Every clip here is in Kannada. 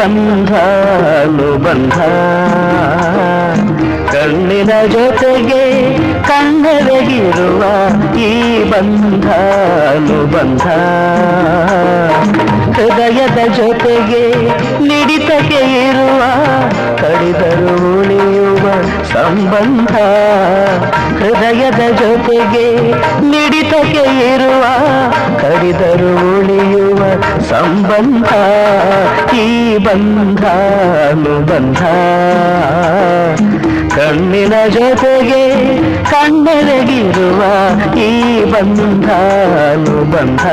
ಬಂಧ ಅನುಬಂಧ ಕಣ್ಣಿನ ಜೊತೆಗೆ ಕಣ್ಣೆರಗಿರುವ ಈ ಬಂಧ ಅನುಬಂಧ ಹೃದಯದ ಜೊತೆಗೆ ಮಿಡಿತಕ್ಕೆ ಇರುವ ಕಡಿದರು ಉಳಿಯುವ ಸಂಬಂಧ ಹೃದಯದ ಜೊತೆಗೆ ಮಿಡಿತಕ್ಕೆ ಇರುವ ಕಡಿದರು ಉಳಿಯುವ ಸಂಬಂಧ ಈ ಬಂಧ ಅನುಬಂಧ ಕಣ್ಣಿನ ಜೊತೆಗೆ ಕಣ್ಣೆರಗಿರುವ ಈ ಬಂಧ ಅನುಬಂಧ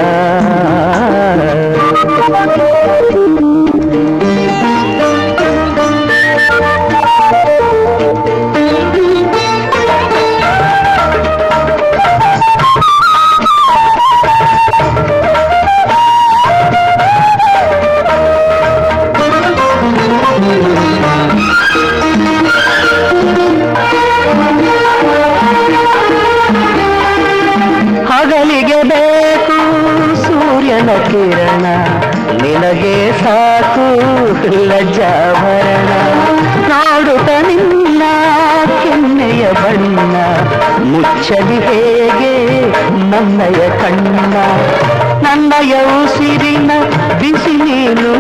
ಹಗಲಿಗೆ ಬೇಕು ಸೂರ್ಯನ ಕಿರಣ ನಿನಗೆ ಸಾಕು ಲಜ್ಜಾಭರಣ ನೋಡುತ್ತ ನಿನ್ನ ಕೆನ್ನೆಯ ಬಣ್ಣ ಮುಚ್ಚಲಿ ಹೇಗೆ ನನ್ನಯ ಕಣ್ಣ ನನ್ನಯ ಉಸಿರಿನ ಬಿಸಿ ನೀನು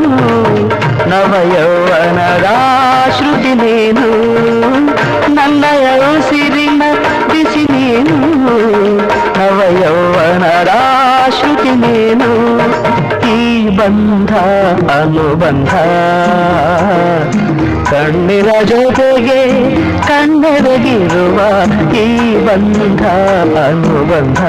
ನವಯೌವನದ ಶ್ರುತಿ ನೀನು ನನ್ನಯ ಉಸಿರಿನ ಬಿಸಿ ನೀನು ನವಯೌವನದ ಶ್ರುತಿ ನೀನು ಈ ಬಂಧ ಅನುಬಂಧ ಕಣ್ಣಿನ ಜೊತೆಗೆ ಕಣ್ಣೆರಗಿರುವ ಈ ಬಂಧ ಅನುಬಂಧ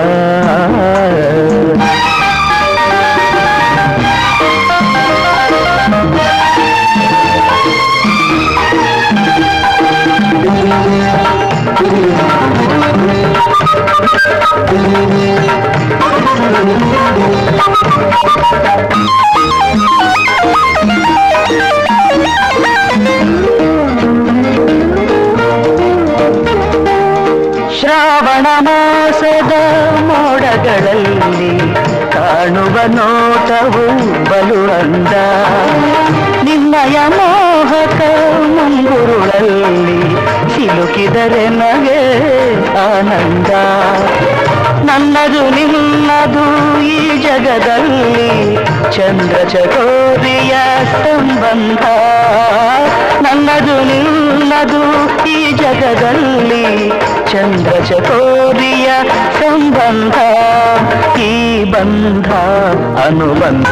ಶ್ರಾವಣ ಮಾಸದ ಮೋಡಗಳಲ್ಲಿ ಕಾಣುವ ನೋಟವು ಬಲು ಅಂದ ನಿನ್ನಯ ಮೋಹಕ ಮುಂಗುರುಳಲ್ಲಿ ಸಿಲುಕಿದರೆ ನಗೆ ಆನಂದ ನನ್ನದು ನಿನ್ನದು ಈ ಜಗದಲ್ಲಿ ಚಂದ್ರ ಚಕೋರಿಯ ಸಂಬಂಧ ನನ್ನದು ನಿನ್ನದು ಈ ಜಗದಲ್ಲಿ ಚಂದ್ರ ಚಕೋರಿಯ ಸಂಬಂಧ ಈ ಬಂಧ ಅನುಬಂಧ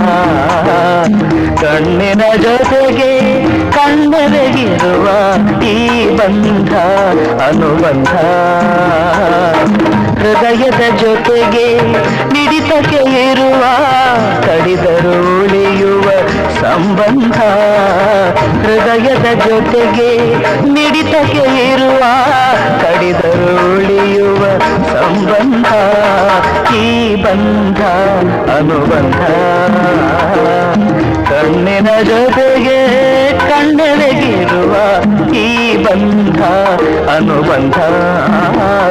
ಕಣ್ಣಿನ ಜೊತೆಗೆ ಕಣ್ಣೆರಗಿರುವ ಈ ಬಂಧ ಅನುಬಂಧ ಹೃದಯದ ಜೊತೆಗೆ ಮಿಡಿತಕ್ಕೆ ಇರುವ ಕಡಿದರು ಉಳಿಯುವ ಸಂಬಂಧ ಹೃದಯದ ಜೊತೆಗೆ ಮಿಡಿತಕ್ಕೆ ಇರುವ ಕಡಿದರು ಉಳಿಯುವ ಸಂಬಂಧ ಈ ಬಂಧ ಅನುಬಂಧ ಕಣ್ಣಿನ ಜೊತೆಗೆ ಕಣ್ಣೆರಗಿರುವ ಈ ಬಂಧ ಅನುಬಂಧ